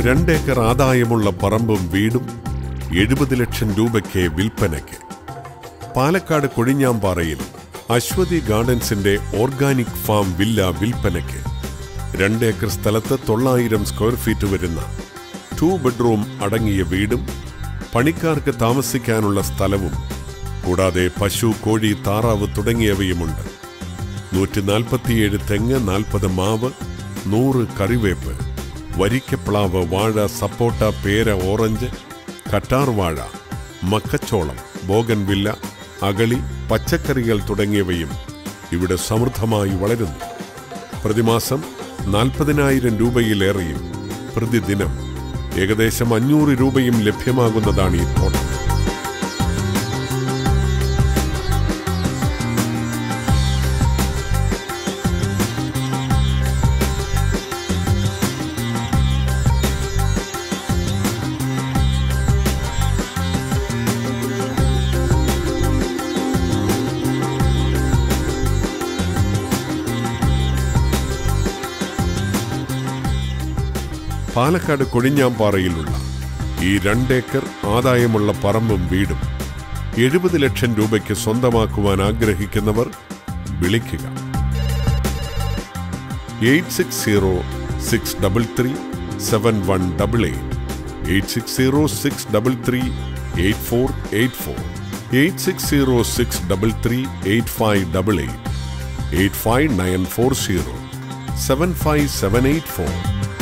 രണ്ടേക്കർ ആദായമുള്ള പറമ്പും വീടും എഴുപത് ലക്ഷം രൂപയ്ക്ക് വിൽപ്പനയ്ക്ക് പാലക്കാട് കൊഴിഞ്ഞാമ്പാറയിൽ അശ്വതി ഗാർഡൻസിന്റെ ഓർഗാനിക് ഫാം വില്ല വിൽപ്പനയ്ക്ക് രണ്ടേക്കർ സ്ഥലത്ത് തൊള്ളായിരം സ്ക്വയർ ഫീറ്റ് വരുന്ന ടു ബെഡ്റൂം അടങ്ങിയ വീടും പണിക്കാർക്ക് താമസിക്കാനുള്ള സ്ഥലവും കൂടാതെ പശു കോഴി താറാവ് തുടങ്ങിയവയുമുണ്ട് നൂറ്റി നാൽപ്പത്തിയേഴ് തെങ്ങ് നാൽപ്പത് മാവ് നൂറ് കറിവേപ്പ് വരിക്കപ്ലാവ് വാഴ സപ്പോട്ട പേര ഓറഞ്ച് കറ്റാർ വാഴ മക്കച്ചോളം ബോഗൻവില്ല അകളി പച്ചക്കറികൾ തുടങ്ങിയവയും ഇവിടെ സമൃദ്ധമായി വളരുന്നു പ്രതിമാസം നാൽപ്പതിനായിരം രൂപയിലേറെയും പ്രതിദിനം ഏകദേശം അഞ്ഞൂറ് രൂപയും ലഭ്യമാകുന്നതാണ് ഈ തോട്ടം പാലക്കാട് കൊഴിഞ്ഞാമ്പാറയിലുള്ള ഈ രണ്ടേക്കർ ആദായമുള്ള പറമ്പും വീടും എഴുപത് ലക്ഷം രൂപയ്ക്ക് സ്വന്തമാക്കുവാൻ ആഗ്രഹിക്കുന്നവർ വിളിക്കുക eight six zero six double three seven one double eight eight six zero six double three eight four eight four eight six zero six double three eight five double eight eight five nine four zero seven five seven eight four